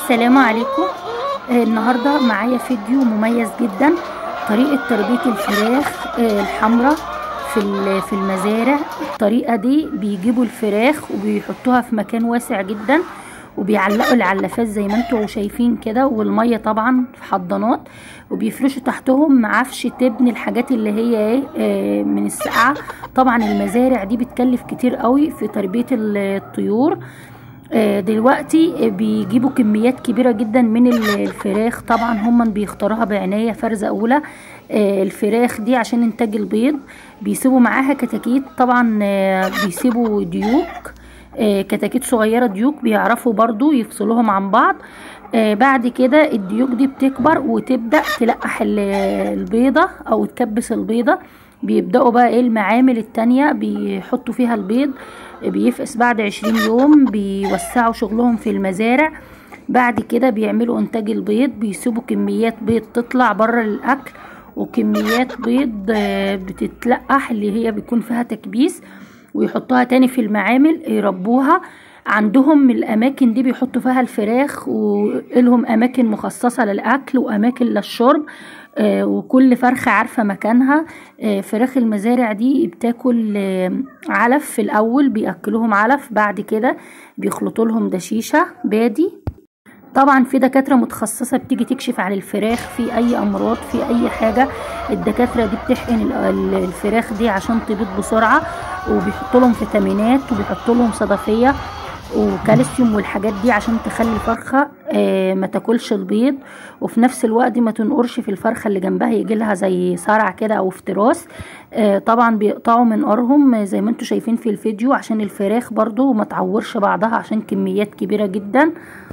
السلام عليكم آه، النهارده معايا فيديو مميز جدا طريقه تربيه الفراخ آه، الحمراء في ال- في المزارع الطريقه دي بيجيبوا الفراخ وبيحطوها في مكان واسع جدا وبيعلقوا العلافات زي ما انتوا شايفين كده والميه طبعا في حضانات وبيفرشوا تحتهم عفش تبني الحاجات اللي هي ايه آه، من السقعه طبعا المزارع دي بتكلف كتير قوي في تربيه الطيور آه، دلوقتي بيجيبوا كميات كبيرة جدا من ال- الفراخ طبعا هم بيختاروها بعناية فرزة أولى آه، الفراخ دي عشان إنتاج البيض بيسيبوا معاها كتاكيت طبعا آه، بيسيبوا ديوك آه، كتاكيت صغيرة ديوك بيعرفوا برضو يفصلوهم عن بعض آه، بعد كده الديوك دي بتكبر وتبدأ تلقح ال- البيضة أو تكبس البيضة بيبدأوا بقى ايه المعامل التانية بيحطوا فيها البيض بيفقس بعد عشرين يوم بيوسعوا شغلهم في المزارع بعد كده بيعملوا انتاج البيض بيسيبوا كميات بيض تطلع بره الاكل وكميات بيض آه، بتتلقح اللي هي بيكون فيها تكبيس ويحطوها تاني في المعامل يربوها عندهم الاماكن دي بيحطوا فيها الفراخ ولهم اماكن مخصصه للاكل واماكن للشرب آه، وكل فرخه عارفه مكانها آه، فراخ المزارع دي بتاكل آه، علف في الاول بياكلوهم علف بعد كده بيخلطوا لهم دشيشه بادي طبعا في دكاترة متخصصة بتيجي تكشف عن الفراخ في أي أمراض في أي حاجة الدكاترة دي بتحقن ال- ال- الفراخ دي عشان تبيض بسرعة وبيحطوا لهم فيتامينات وبيحطوا لهم صدفية وكالسيوم والحاجات دي عشان تخلي الفرخة آه، ما تاكلش البيض وفي نفس الوقت ما تنقرش في الفرخة اللي جنبها يجي لها زي صرع كده او افتراس آه، طبعا بيقطعوا منقارهم آه، زي ما انتوا شايفين في الفيديو عشان الفراخ برضو ما تعورش بعضها عشان كميات كبيرة جدا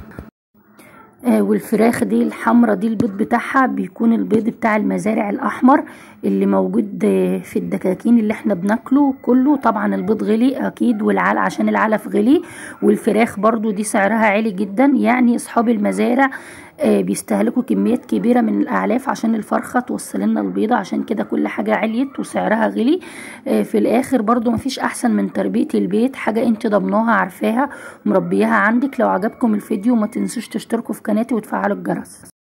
آه، والفراخ دي الحمرة دي البيض بتاعها بيكون البيض بتاع المزارع الأحمر اللي موجود آه، في الدكاكين اللي احنا بناكله كله طبعا البيض غلي أكيد والعلف عشان العلف غلي والفراخ برضو دي سعرها عالي جدا يعني أصحاب المزارع آه، بيستهلكوا كميات كبيرة من الأعلاف عشان الفرخة توصل لنا البيضة عشان كده كل حاجة عليت وسعرها غلي آه، في الآخر برضو مفيش أحسن من تربية البيت حاجة انت ضمناها عارفاها مربياها عندك لو عجبكم الفيديو ما تنسوش تشتركوا في قناتي وتفعلوا الجرس